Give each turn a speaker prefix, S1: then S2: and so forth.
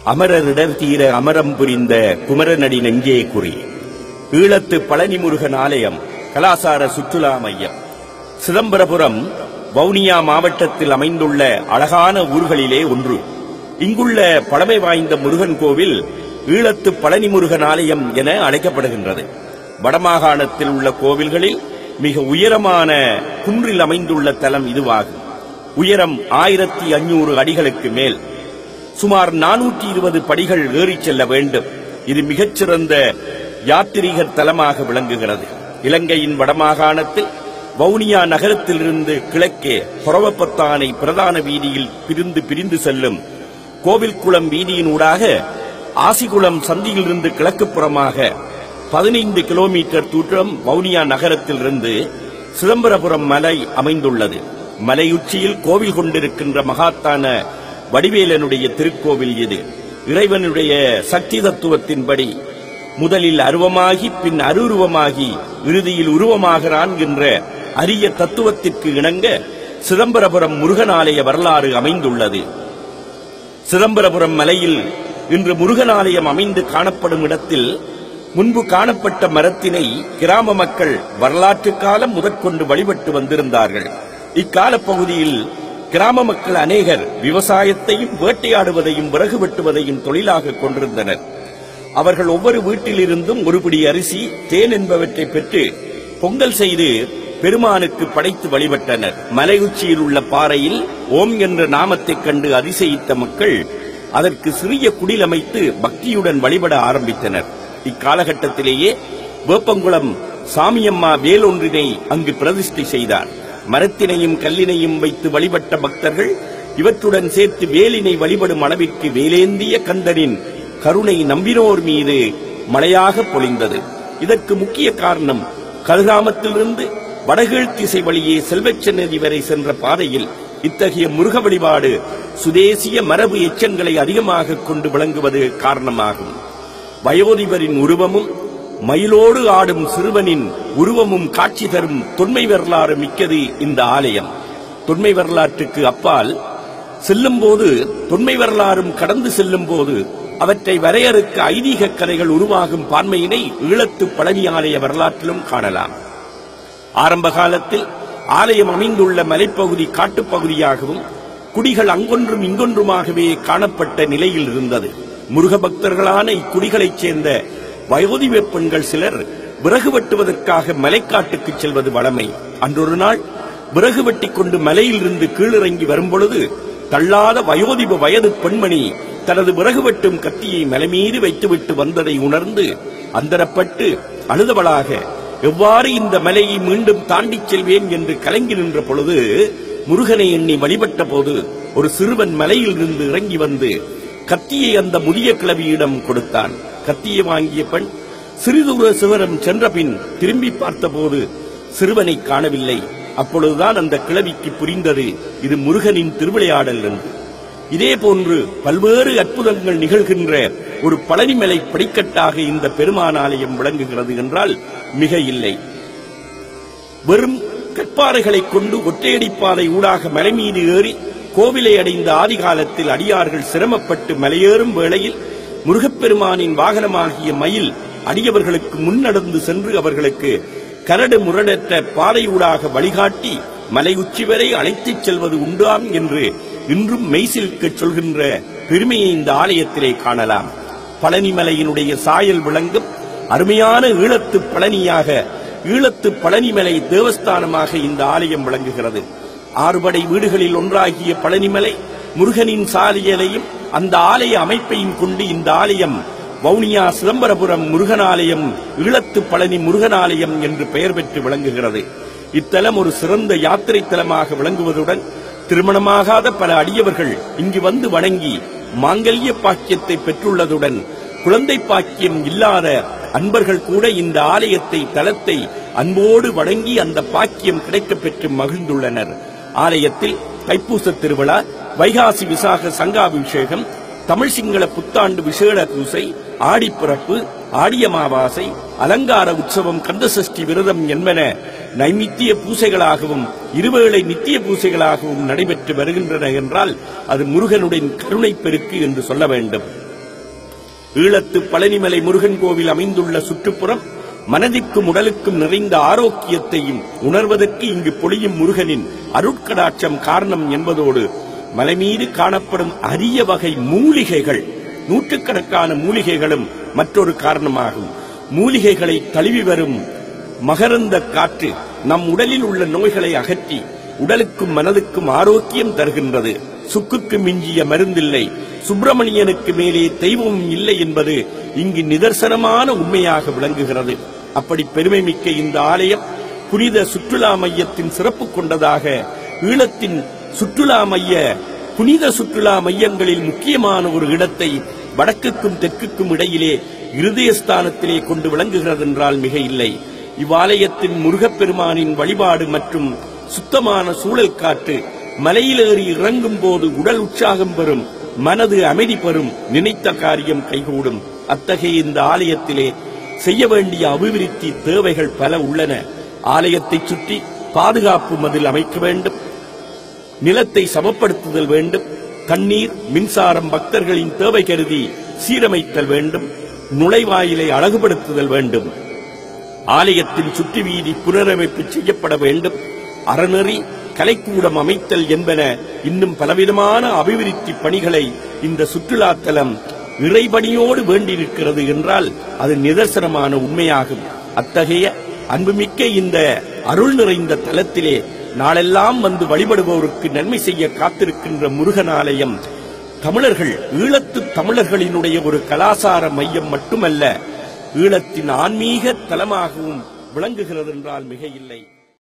S1: அமரரிடர் தீர அமரம் புரிந்த குமரனடி நெஞ்சே குறி ஈழத்து பழனி முருகன் ஆலயம் கலாசார சுற்றுலா மையம் சிதம்பரபுரம் வவுனியா மாவட்டத்தில் அமைந்துள்ள அழகான ஊர்களிலே ஒன்று இங்குள்ள பழமை வாய்ந்த முருகன் கோவில் ஈழத்து பழனி முருகன் ஆலயம் என அழைக்கப்படுகின்றது வடமாகாணத்தில் உள்ள கோவில்களில் மிக உயரமான குன்றில் அமைந்துள்ள தலம் இதுவாகும் உயரம் ஆயிரத்தி அஞ்சூறு அடிகளுக்கு மேல் சுமார் நானூற்றி இருபது படிகள் ஏறிச் செல்ல வேண்டும் இது மிகச்சிறந்த யாத்திரிகர் தலமாக விளங்குகிறது இலங்கையின் வடமாகாணத்தில் வவுனியா நகரத்திலிருந்து கிழக்கே கொரவப்பத்தானை பிரதான வீதியில் பிரிந்து பிரிந்து செல்லும் கோவில்குளம் வீதியினூடாக ஆசிகுளம் சந்தியிலிருந்து கிழக்கு புறமாக பதினைந்து கிலோமீட்டர் தூரம் வவுனியா நகரத்திலிருந்து சிதம்பரபுரம் மலை அமைந்துள்ளது மலையுச்சியில் கோவில் கொண்டிருக்கின்ற மகாத்தான வடிவேலனுடைய திருக்கோவில் இது இறைவனுடைய சக்தி தத்துவத்தின்படி முதலில் அருவமாகி பின் அருவுருவமாகி இறுதியில் உருவமாகிறான் என்ற அரிய தத்துவத்திற்கு இணங்க சிதம்பரபுரம் முருகனாலய வரலாறு அமைந்துள்ளது சிதம்பரபுரம் மலையில் இன்று முருகனாலயம் அமைந்து காணப்படும் இடத்தில் முன்பு காணப்பட்ட மரத்தினை கிராம மக்கள் வரலாற்று காலம் முதற்கொண்டு வழிபட்டு வந்திருந்தார்கள் இக்கால பகுதியில் கிராம மக்கள் அநேகர் விவசாயத்தையும் வேட்டையாடுவதையும் விறகு வெட்டுவதையும் தொழிலாக கொண்டிருந்தனர் அவர்கள் ஒவ்வொரு வீட்டிலிருந்தும் ஒரு பிடி அரிசி தேன் என்பவற்றை பெற்று பொங்கல் செய்து பெருமானுக்கு படைத்து வழிபட்டனர் மலை உச்சியில் உள்ள பாறையில் ஓம் என்ற நாமத்தைக் கண்டு அதிசயித்த மக்கள் அதற்கு சிறிய குடில் அமைத்து பக்தியுடன் வழிபட ஆரம்பித்தனர் இக்காலகட்டத்திலேயே வேப்பங்குளம் சாமியம்மா வேலொன்றினை அங்கு பிரதிஷ்டை செய்தார் மரத்தினையும் கல்லினையும் வைத்து வழிபட்ட பக்தர்கள் இவற்றுடன் சேர்த்து வேலினை வழிபடும் அளவிற்கு வேலேந்திய கந்தனின் கருணை நம்பினோர் மீது மழையாக பொழிந்தது இதற்கு முக்கிய காரணம் கல்கிராமத்திலிருந்து வடகீழ் திசை வழியே செல்வச்சநதி வரை சென்ற பாதையில் இத்தகைய முருக வழிபாடு சுதேசிய மரபு எச்சங்களை அதிகமாக கொண்டு விளங்குவது காரணமாகும் வயோதிபரின் உருவமும் மயிலோடு ஆடும் சிறுவனின் உருவமும் காட்சி தரும் தொன்மை வரலாறு மிக்கது இந்த ஆலயம் தொன்மை வரலாற்றுக்கு அப்பால் செல்லும்போது தொன்மை வரலாறும் கடந்து செல்லும் போது அவற்றை வரையறுக்க ஐதீக கதைகள் உருவாகும் பான்மையினை ஈழத்து பழனி ஆலய வரலாற்றிலும் காணலாம் ஆரம்ப காலத்தில் ஆலயம் அமைந்துள்ள மலைப்பகுதி காட்டுப்பகுதியாகவும் குடிகள் அங்கொன்றும் இங்கொன்றுமாகவே காணப்பட்ட நிலையில் இருந்தது முருக பக்தர்களான இக்குடிகளைச் சேர்ந்த வயோதிப பெண்கள் சிலர் விறகு வெட்டுவதற்காக மலைக்காட்டுக்கு செல்வது வழமை அன்றொரு நாள் விறகு வெட்டி கொண்டு மலையிலிருந்து கீழிறங்கி வரும்பொழுது தள்ளாத வயோதிப வயது பெண்மணி தனது விறகு வெட்டும் கத்தியை மலைமீது வைத்துவிட்டு வந்ததை உணர்ந்து அந்தரப்பட்டு அழுதவளாக எவ்வாறு இந்த மலையை மீண்டும் தாண்டிச் செல்வேன் என்று கலங்கி நின்ற பொழுது முருகனை எண்ணி வழிபட்ட போது ஒரு சிறுவன் மலையில் இருந்து இறங்கி வந்து கத்தியை அந்த முதிய கிழவியிடம் கொடுத்தான் கத்தியை வாங்கிய பெண் சிறிதூர சிவரம் சென்ற பின் திரும்பி பார்த்தபோது சிறுவனை காணவில்லை அப்பொழுதுதான் அந்த கிழவிக்கு புரிந்தது இது முருகனின் திருவிளையாடல் என்று இதே போன்று பல்வேறு அற்புதங்கள் நிகழ்கின்ற ஒரு பழனிமலை படிக்கட்டாக இந்த பெருமான் ஆலயம் விளங்குகிறது என்றால் மிக இல்லை வெறும் கற்பாறைகளை கொண்டு ஒற்றையடிப்பாதை ஊடாக மலை மீது ஏறி கோவிலை அடைந்த ஆதிகாலத்தில் அடியார்கள் சிரமப்பட்டு மலையேறும் வேளையில் முருகப்பெருமானின் வாகனமாகிய மயில் அடியவர்களுக்கு முன்னடந்து சென்று அவர்களுக்கு கரடு முரடற்ற பாதையூடாக வழிகாட்டி மலை உச்சி வரை அழைத்துச் செல்வது உண்டாம் என்று இன்றும் மெய்சிலுக்கு சொல்கின்ற பெருமையை இந்த ஆலயத்திலே காணலாம் பழனிமலையினுடைய சாயல் விளங்கும் அருமையான ஈழத்து பழனியாக ஈழத்து பழனிமலை தேவஸ்தானமாக இந்த ஆலயம் விளங்குகிறது ஆறுபடை வீடுகளில் ஒன்றாகிய பழனிமலை முருகனின் சாலையலையும் அந்த ஆலய அமைப்பையும் கொண்டு இந்த ஆலயம் வவுனியா சிதம்பரபுரம் முருகனாலயம் ஈழத்து பழனி முருகனாலயம் என்று பெயர் பெற்று விளங்குகிறது இத்தலம் ஒரு சிறந்த யாத்திரை தலமாக விளங்குவதுடன் திருமணமாகாத பல அடியவர்கள் இங்கு வந்து வணங்கி மாங்கல்ய பாக்கியத்தை பெற்றுள்ளதுடன் குழந்தை பாக்கியம் இல்லாத அன்பர்கள் கூட இந்த ஆலயத்தை தலத்தை அன்போடு வணங்கி அந்த பாக்கியம் கிடைக்கப் பெற்று மகிழ்ந்துள்ளனர் ஆலயத்தில் தைப்பூச திருவிழா வைகாசி விசாக சங்காபிஷேகம் தமிழ் சிங்கள புத்தாண்டு விசேட பூசை ஆடிப்பிறப்பு ஆடியமாவாசை அலங்கார உற்சவம் கந்தசஷ்டி விரதம் என்பன நைமித்திய பூசைகளாகவும் இருவேளை நித்திய பூசைகளாகவும் நடைபெற்று வருகின்றன என்றால் அது முருகனுடைய கருணை பெருக்கு என்று சொல்ல வேண்டும் ஈழத்து பழனிமலை முருகன் கோவில் அமைந்துள்ள சுற்றுப்புறம் மனதிற்கும் உடலுக்கும் நிறைந்த ஆரோக்கியத்தையும் உணர்வதற்கு இங்கு பொழியும் முருகனின் அருட்கடாட்சம் காரணம் என்பதோடு மலை மீது காணப்படும் அரிய வகை மூலிகைகள் நூற்றுக்கணக்கான மூலிகைகளும் மற்றொரு காரணமாகும் மூலிகைகளை தழுவி வரும் மகரந்த காற்று நம் உடலில் உள்ள நோய்களை அகற்றி உடலுக்கும் மனதுக்கும் ஆரோக்கியம் தருகின்றது சுக்குக்கு மிஞ்சிய மருந்தில்லை சுப்பிரமணியனுக்கு மேலே தெய்வம் இல்லை என்பது இங்கு நிதர்சனமான உண்மையாக விளங்குகிறது அப்படி பெருமை மிக்க இந்த ஆலயம் புனித சுற்றுலா மையத்தின் சிறப்பு கொண்டதாக ஈழத்தின் சுற்றுலா மைய புனித சுற்றுலா மையங்களில் முக்கியமான ஒரு இடத்தை வடக்குக்கும் தெற்குக்கும் இடையிலே இருதயஸ்தானத்திலே கொண்டு விளங்குகிறது என்றால் மிக இல்லை இவ்வாலயத்தின் முருகப்பெருமானின் வழிபாடு மற்றும் சுத்தமான சூழல் காற்று மலையிலேறி இறங்கும் போது உடல் உற்சாகம் பெறும் மனது அமைதி பெறும் நினைத்த காரியம் கைகூடும் அத்தகைய இந்த ஆலயத்திலே செய்ய வேண்டிய அபிவிருத்தி தேவைகள் பல உள்ளன ஆலயத்தை சுற்றி பாதுகாப்பு மதில் அமைக்க வேண்டும் நிலத்தை சமப்படுத்துதல் வேண்டும் தண்ணீர் மின்சாரம் பக்தர்களின் தேவை கருதி சீரமைத்தல் வேண்டும் நுழைவாயிலை அழகுபடுத்துதல் வேண்டும் ஆலயத்தின் சுற்று வீதி புனரமைப்பு செய்யப்பட வேண்டும் அறநெறி கலைக்கூடம் அமைத்தல் என்பன இன்னும் பலவிதமான அபிவிருத்தி பணிகளை இந்த சுற்றுலாத்தலம் இறைபணியோடு வேண்டியிருக்கிறது என்றால் அது நிதர்சனமான உண்மையாகும் அத்தகைய அன்புமிக்க இந்த அருள் நிறைந்த தலத்திலே நாளெல்லாம் வந்து வழிபடுபவருக்கு நன்மை செய்ய காத்திருக்கின்ற முருகன் ஆலயம் தமிழர்கள் ஈழத்து தமிழர்களினுடைய ஒரு கலாசார மையம் மட்டுமல்ல ஈழத்தின் ஆன்மீக தலமாகவும் விளங்குகிறது என்றால் மிக இல்லை